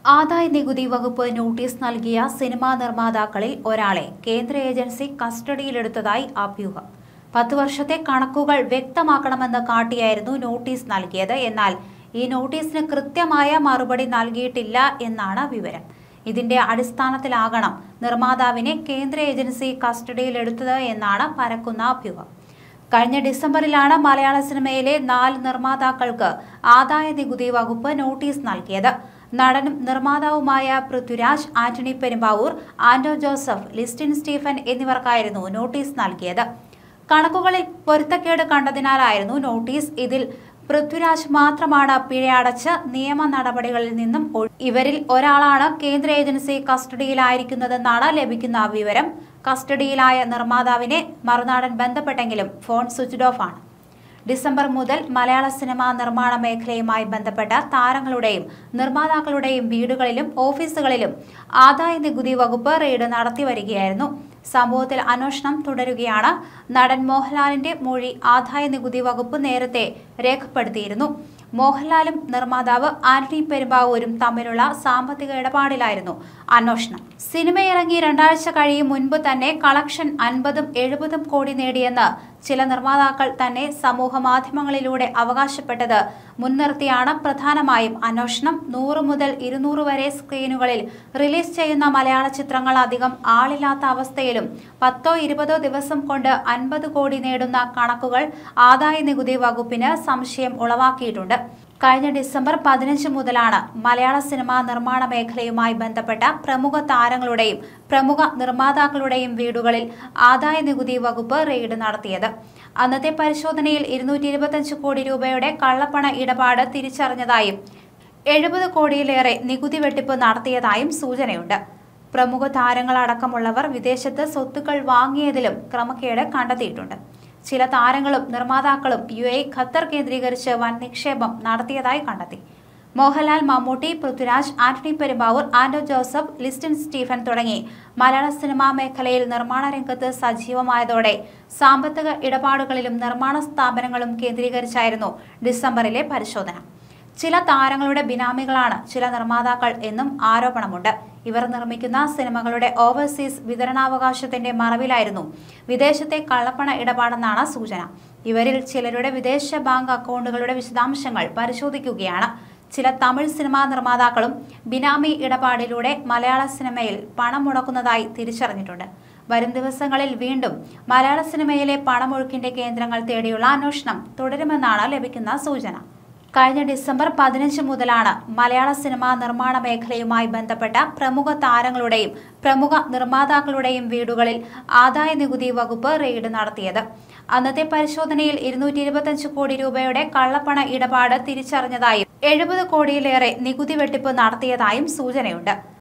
ആദായ നികുതി വകുപ്പ് നോട്ടീസ് നൽകിയ സിനിമാ നിർമ്മാതാക്കളിൽ ഒരാളെ കേന്ദ്ര ഏജൻസി കസ്റ്റഡിയിലെടുത്തതായി അഭ്യൂഹം പത്ത് വർഷത്തെ കണക്കുകൾ വ്യക്തമാക്കണമെന്ന് കാട്ടിയായിരുന്നു നോട്ടീസ് നൽകിയത് എന്നാൽ ഈ നോട്ടീസിന് കൃത്യമായ മറുപടി നൽകിയിട്ടില്ല എന്നാണ് വിവരം ഇതിന്റെ അടിസ്ഥാനത്തിലാകണം നിർമ്മാതാവിനെ കേന്ദ്ര ഏജൻസി കസ്റ്റഡിയിലെടുത്തത് എന്നാണ് പരക്കുന്ന അഭ്യൂഹം കഴിഞ്ഞ ഡിസംബറിലാണ് മലയാള സിനിമയിലെ നാല് നിർമ്മാതാക്കൾക്ക് ആദായ നികുതി വകുപ്പ് നോട്ടീസ് നൽകിയത് നടനും നിർമ്മാതാവുമായ പൃഥ്വിരാജ് ആന്റണി പെരുമ്പാവൂർ ആന്റോ ജോസഫ് ലിസ്റ്റിൻ സ്റ്റീഫൻ എന്നിവർക്കായിരുന്നു നോട്ടീസ് നൽകിയത് കണക്കുകളിൽ പൊരുത്തക്കേട് കണ്ടതിനാലായിരുന്നു നോട്ടീസ് ഇതിൽ പൃഥ്വിരാജ് മാത്രമാണ് പിഴയടച്ച് നിയമ നടപടികളിൽ നിന്നും ഒഴി- ഇവരിൽ ഒരാളാണ് കേന്ദ്ര ഏജൻസി കസ്റ്റഡിയിലായിരിക്കുന്നതെന്നാണ് ലഭിക്കുന്ന വിവരം കസ്റ്റഡിയിലായ നിർമ്മാതാവിനെ മറുനാടൻ ബന്ധപ്പെട്ടെങ്കിലും ഫോൺ സ്വിച്ച്ഡ് ഓഫ് ആണ് ഡിസംബർ മുതൽ മലയാള സിനിമാ നിർമ്മാണ മേഖലയുമായി ബന്ധപ്പെട്ട താരങ്ങളുടെയും നിർമ്മാതാക്കളുടെയും വീടുകളിലും ഓഫീസുകളിലും ആദായ നികുതി വകുപ്പ് റെയ്ഡ് നടത്തി വരികയായിരുന്നു സംഭവത്തിൽ അന്വേഷണം തുടരുകയാണ് നടൻ മോഹൻലാലിന്റെ മൊഴി ആദായ നികുതി വകുപ്പ് നേരത്തെ രേഖപ്പെടുത്തിയിരുന്നു മോഹൻലാലും നിർമ്മാതാവ് ആന്റണി പെരുമ്പാവൂരും തമ്മിലുള്ള സാമ്പത്തിക ഇടപാടിലായിരുന്നു അന്വേഷണം സിനിമ ഇറങ്ങി രണ്ടാഴ്ച കഴിയും മുൻപ് തന്നെ കളക്ഷൻ അൻപതും എഴുപതും കോടി നേടിയെന്ന് ചില നിർമ്മാതാക്കൾ തന്നെ സമൂഹ മാധ്യമങ്ങളിലൂടെ അവകാശപ്പെട്ടത് മുൻനിർത്തിയാണ് പ്രധാനമായും അന്വേഷണം നൂറ് മുതൽ ഇരുന്നൂറ് വരെ സ്ക്രീനുകളിൽ റിലീസ് ചെയ്യുന്ന മലയാള ചിത്രങ്ങൾ അധികം ആളില്ലാത്ത അവസ്ഥയിലും പത്തോ ഇരുപതോ ദിവസം കൊണ്ട് അൻപത് കോടി നേടുന്ന കണക്കുകൾ ആദായ നികുതി വകുപ്പിന് സംശയം ഉളവാക്കിയിട്ടുണ്ട് കഴിഞ്ഞ ഡിസംബർ പതിനഞ്ച് മുതലാണ് മലയാള സിനിമാ നിർമ്മാണ മേഖലയുമായി ബന്ധപ്പെട്ട പ്രമുഖ താരങ്ങളുടെയും പ്രമുഖ നിർമ്മാതാക്കളുടെയും വീടുകളിൽ ആദായ നികുതി വകുപ്പ് റെയ്ഡ് നടത്തിയത് അന്നത്തെ പരിശോധനയിൽ ഇരുന്നൂറ്റി ഇരുപത്തഞ്ച് കോടി രൂപയുടെ കള്ളപ്പണ ഇടപാട് തിരിച്ചറിഞ്ഞതായും എഴുപത് കോടിയിലേറെ നികുതി വെട്ടിപ്പ് നടത്തിയതായും സൂചനയുണ്ട് പ്രമുഖ താരങ്ങളടക്കമുള്ളവർ വിദേശത്ത് സ്വത്തുക്കൾ വാങ്ങിയതിലും ക്രമക്കേട് കണ്ടെത്തിയിട്ടുണ്ട് ചില താരങ്ങളും നിർമ്മാതാക്കളും യു എ ഖത്തർ കേന്ദ്രീകരിച്ച് വൻ നിക്ഷേപം നടത്തിയതായി കണ്ടെത്തി മോഹൻലാൽ മമ്മൂട്ടി പൃഥ്വിരാജ് ആന്റണി പെരുമ്പാവൂർ ആന്റോ ജോസഫ് ലിസ്റ്റിൻ സ്റ്റീഫൻ തുടങ്ങി മലയാള സിനിമാ മേഖലയിൽ നിർമ്മാണ രംഗത്ത് സജീവമായതോടെ സാമ്പത്തിക ഇടപാടുകളിലും നിർമ്മാണ സ്ഥാപനങ്ങളും കേന്ദ്രീകരിച്ചായിരുന്നു ഡിസംബറിലെ പരിശോധന ചില താരങ്ങളുടെ ബിനാമികളാണ് ചില നിർമ്മാതാക്കൾ എന്നും ആരോപണമുണ്ട് ഇവർ നിർമ്മിക്കുന്ന സിനിമകളുടെ ഓവർസീസ് വിതരണാവകാശത്തിന്റെ മറവിലായിരുന്നു വിദേശത്തെ കള്ളപ്പണ ഇടപാടെന്നാണ് സൂചന ഇവരിൽ ചിലരുടെ വിദേശ ബാങ്ക് അക്കൗണ്ടുകളുടെ വിശദാംശങ്ങൾ പരിശോധിക്കുകയാണ് ചില തമിഴ് സിനിമാ നിർമ്മാതാക്കളും ബിനാമി ഇടപാടിലൂടെ മലയാള സിനിമയിൽ പണം മുടക്കുന്നതായി തിരിച്ചറിഞ്ഞിട്ടുണ്ട് വരും ദിവസങ്ങളിൽ വീണ്ടും മലയാള സിനിമയിലെ പണമൊഴുക്കിന്റെ കേന്ദ്രങ്ങൾ തേടിയുള്ള അന്വേഷണം തുടരുമെന്നാണ് ലഭിക്കുന്ന സൂചന കഴിഞ്ഞ ഡിസംബർ പതിനഞ്ച് മുതലാണ് മലയാള സിനിമാ നിർമ്മാണ മേഖലയുമായി ബന്ധപ്പെട്ട പ്രമുഖ താരങ്ങളുടെയും പ്രമുഖ നിർമ്മാതാക്കളുടെയും വീടുകളിൽ ആദായ നികുതി വകുപ്പ് റെയ്ഡ് നടത്തിയത് അന്നത്തെ പരിശോധനയിൽ ഇരുന്നൂറ്റി ഇരുപത്തഞ്ച് കോടി രൂപയുടെ കള്ളപ്പണ ഇടപാട് തിരിച്ചറിഞ്ഞതായും എഴുപത് കോടിയിലേറെ നികുതി വെട്ടിപ്പ് നടത്തിയതായും സൂചനയുണ്ട്